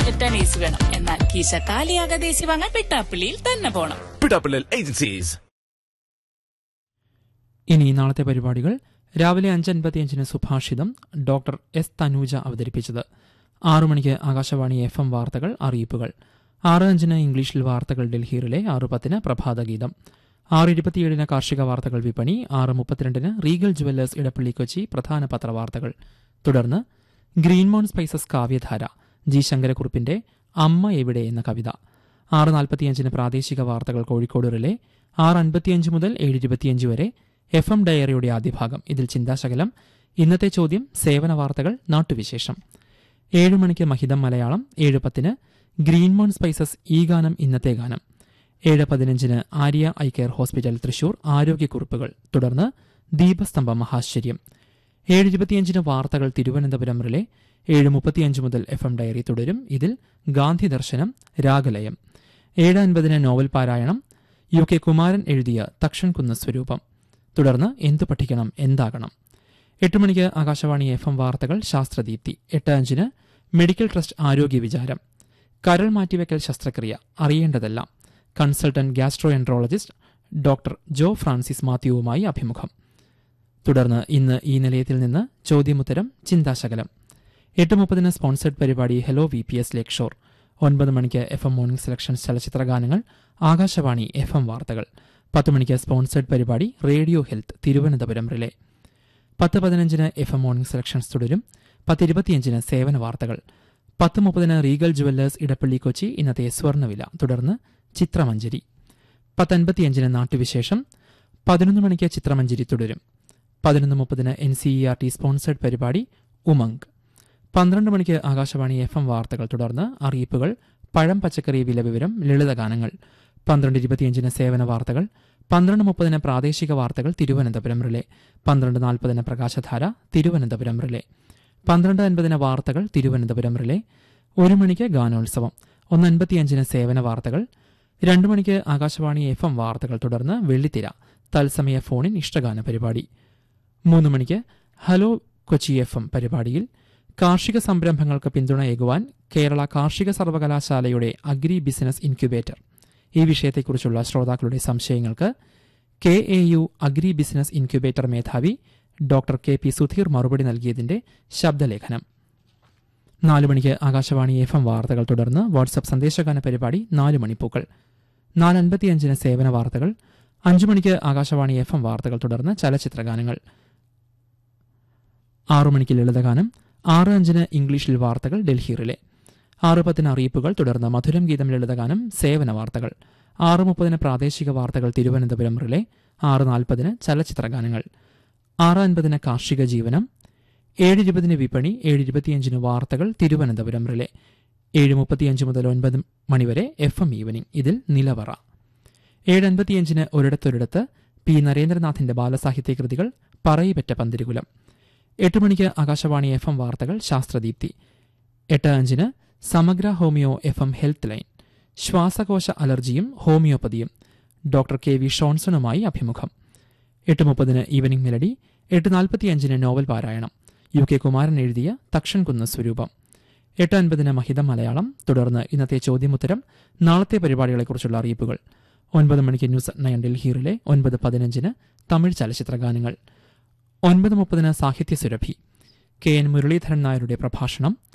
return AC വേണം എന്നാൽ കീശ കാലിയാകാതെ AC വാങ്ങാൻ പിട്ടാപ്പിള്ളിയിൽ തന്നെ പോണം പിടാപ്പിള്ളൽ ഏജൻസീസ് ഇനി നാളത്തെ പരിപാടികൾ രാവിലെ അഞ്ച് അൻപത്തിയഞ്ചിന് സുഭാഷിതം ഡോക്ടർ എസ് തനൂജ അവതരിപ്പിച്ചത് ആറു മണിക്ക് ആകാശവാണി എഫ് എം വാർത്തകൾ അറിയിപ്പുകൾ ആറ് അഞ്ചിന് ഇംഗ്ലീഷിൽ വാർത്തകൾ ഡൽഹിയിലെ ആറ് പത്തിന് പ്രഭാതഗീതം ആറ് ഇരുപത്തിയേഴിന് കാർഷിക വാർത്തകൾ വിപണി ആറ് മുപ്പത്തിരണ്ടിന് റീഗൽ ജുവല്ലേഴ്സ് ഇടപ്പള്ളി കൊച്ചി പ്രധാന പത്രവാർത്തകൾ തുടർന്ന് ഗ്രീൻമോൺ സ്പൈസസ് കാവ്യധാര ജി ശങ്കരക്കുറുപ്പിന്റെ അമ്മ എവിടെ എന്ന കവിത ആറ് നാൽപ്പത്തിയഞ്ചിന് പ്രാദേശിക വാർത്തകൾ കോഴിക്കോട് റിലേ ആറ് അൻപത്തിയഞ്ച് മുതൽ ഏഴ് ഇരുപത്തിയഞ്ച് വരെ എഫ് എം ഡയറിയുടെ ആദ്യ ഭാഗം ഇതിൽ ചിന്താശകലം ഇന്നത്തെ ചോദ്യം സേവന വാർത്തകൾ നാട്ടുവിശേഷം ഏഴ് മണിക്ക് മഹിതം മലയാളം ഏഴ് പത്തിന് ഗ്രീൻമോൺ സ്പൈസസ് ഈ ഗാനം ഇന്നത്തെ ഗാനം ഏഴ് പതിനഞ്ചിന് Arya eye care hospital Thrissur ആരോഗ്യക്കുറിപ്പുകൾ തുടർന്ന് ദീപസ്തംഭ മഹാശ്ചര്യം ഏഴ് ഇരുപത്തിയഞ്ചിന് വാർത്തകൾ തിരുവനന്തപുരം റിലെ ഏഴ് മുപ്പത്തിയഞ്ച് മുതൽ എഫ് എം ഡയറി തുടരും ഇതിൽ ഗാന്ധി ദർശനം രാഗലയം ഏഴ് അൻപതിന് നോവൽ പാരായണം യു കെ കുമാരൻ എഴുതിയ തക്ഷൻ കുന്ന സ്വരൂപം തുടർന്ന് എന്തു പഠിക്കണം എന്താകണം എട്ട് മണിക്ക് ആകാശവാണി എഫ് എം വാർത്തകൾ ശാസ്ത്രദീപ്തി എട്ട് അഞ്ചിന് മെഡിക്കൽ ട്രസ്റ്റ് ആരോഗ്യ വിചാരം കരൾ മാറ്റിവെക്കൽ ശസ്ത്രക്രിയ അറിയേണ്ടതെല്ലാം consultant gastroenterologist doctor Jo Francis മാത്യുവുമായി അഭിമുഖം തുടർന്ന് ഇന്ന് ഈ നിലയത്തിൽ നിന്ന് ചോദ്യമുത്തരം ചിന്താശകലം എട്ട് മുപ്പതിന് സ്പോൺസർഡ് പരിപാടി hello V P S lakeshore ഒൻപത് മണിക്ക് എഫ് എം മോർണിംഗ് സെലക്ഷൻസ് ചലച്ചിത്ര ഗാനങ്ങൾ ആകാശവാണി എഫ് എം വാർത്തകൾ പത്ത് മണിക്ക് സ്പോൺസർഡ് പരിപാടി റേഡിയോ ഹെൽത്ത് തിരുവനന്തപുരം റിലേ പത്ത് പതിനഞ്ചിന് എഫ് എം മോർണിംഗ് സെലക്ഷൻസ് തുടരും പത്ത് ഇരുപത്തിയഞ്ചിന് സേവന വാർത്തകൾ പത്ത് മുപ്പതിന് റീഗൽ ജുവല്ലേഴ്സ് ഇടപ്പള്ളി കൊച്ചി ഇന്നത്തെ സ്വർണ്ണവില തുടർന്ന് ചിത്രമഞ്ജരി പത്തൻപത്തിയഞ്ചിന് നാട്ടുവിശേഷം പതിനൊന്ന് മണിക്ക് ചിത്രമഞ്ജരി തുടരും പതിനൊന്ന് മുപ്പതിന് N C E R T sponsored പരിപാടി ഉമംഗ് പന്ത്രണ്ട് മണിക്ക് ആകാശവാണി എഫ് എം വാർത്തകൾ തുടർന്ന് അറിയിപ്പുകൾ പഴം പച്ചക്കറി വില വിവരം ലളിതഗാനങ്ങൾ പന്ത്രണ്ട് ഇരുപത്തിയഞ്ചിന് സേവന വാർത്തകൾ പന്ത്രണ്ട് മുപ്പതിന് പ്രാദേശിക വാർത്തകൾ തിരുവനന്തപുരം റിലേ പന്ത്രണ്ട് നാൽപ്പതിന് പ്രകാശധാര തിരുവനന്തപുരം റിലേ പന്ത്രണ്ട് അൻപതിന് വാർത്തകൾ തിരുവനന്തപുരം റിലേ ഒരു മണിക്ക് ഗാനോത്സവം ഒന്ന് അൻപത്തിയഞ്ചിന് സേവന വാർത്തകൾ രണ്ടു മണിക്ക് ആകാശവാണി എഫ് എം വാർത്തകൾ തുടർന്ന് വെള്ളിത്തിര തത്സമയ ഫോണിൻ ഇഷ്ടഗാന പരിപാടി മൂന്ന് മണിക്ക് ഹലോ കൊച്ചി എഫ് എം പരിപാടിയിൽ കാർഷിക സംരംഭങ്ങൾക്ക് പിന്തുണയേകുവാൻ കേരള കാർഷിക സർവകലാശാലയുടെ അഗ്രി ബിസിനസ് ഇൻക്യുബേറ്റർ ഈ വിഷയത്തെക്കുറിച്ചുള്ള ശ്രോതാക്കളുടെ സംശയങ്ങൾക്ക് K A U agri business incubator മേധാവി ഡോക്ടർ കെ പി സുധീർ മറുപടി നൽകിയതിന്റെ ശബ്ദലേഖനം നാല് മണിക്ക് ആകാശവാണി എഫ് എം വാർത്തകൾ തുടർന്ന് വാട്സപ്പ് സന്ദേശഗാന പരിപാടി നാല് മണിപ്പൂക്കൾ നാല് അൻപത്തിയഞ്ചിന് സേവന വാർത്തകൾ അഞ്ചു മണിക്ക് ആകാശവാണി എഫ് എം വാർത്തകൾ തുടർന്ന് ചലച്ചിത്ര ഗാനങ്ങൾ ആറു മണിക്ക് ലളിതഗാനം ആറ് അഞ്ചിന് ഇംഗ്ലീഷിൽ വാർത്തകൾ ഡൽഹി റിലേ ആറ് പത്തിന് അറിയിപ്പുകൾ തുടർന്ന് മധുരം ഗീതം ലളിതഗാനം സേവന വാർത്തകൾ ആറ് മുപ്പതിന് പ്രാദേശിക വാർത്തകൾ തിരുവനന്തപുരം റിലേ ആറ് നാൽപ്പതിന് ചലച്ചിത്ര ഗാനങ്ങൾ ആറ് അൻപതിന് കാർഷിക ജീവനം ഏഴ് ഇരുപതിന് വിപണി ഏഴ് ഇരുപത്തിയഞ്ചിന് വാർത്തകൾ തിരുവനന്തപുരം റിലേ ഏഴ് മുപ്പത്തിയഞ്ച് മുതൽ ഒൻപത് മണിവരെ എഫ് എം ഈവനിംഗ് ഇതിൽ നിലവറ ഏഴ് അൻപത്തിയഞ്ചിന് ഒരിടത്തൊരിടത്ത് പി നരേന്ദ്രനാഥിന്റെ ബാലസാഹിത്യ കൃതികൾ പറയിപ്പറ്റ പന്തിരുകുലം എട്ട് മണിക്ക് ആകാശവാണി എഫ് എം വാർത്തകൾ ശാസ്ത്രദീപ്തി എട്ട് അഞ്ചിന് Samagra homoeo F M health line ശ്വാസകോശ അലർജിയും ഹോമിയോപ്പതിയും ഡോക്ടർ കെ വി ഷോൺസണുമായി അഭിമുഖം എട്ട് മുപ്പതിന് ഈവനിംഗ് മെലഡി എട്ട് നാൽപ്പത്തിയഞ്ചിന് നോവൽ പാരായണം യു കെ കുമാരൻ എഴുതിയ തക്ഷൻ കുന്ന് സ്വരൂപം എട്ട് അൻപതിന് മഹിതം മലയാളം തുടർന്ന് ഇന്നത്തെ ചോദ്യമുത്തരം നാളത്തെ പരിപാടികളെക്കുറിച്ചുള്ള അറിയിപ്പുകൾ ഒൻപത് മണിക്ക് ന്യൂസ് നയൻ ഡൽഹിയിലെ ഒൻപത് പതിനഞ്ചിന് തമിഴ് ചലച്ചിത്ര ഗാനങ്ങൾ ഒൻപത് മുപ്പതിന് സാഹിത്യ സുരഭി കെ എൻ മുരളീധരൻ നായരുടെ പ്രഭാഷണം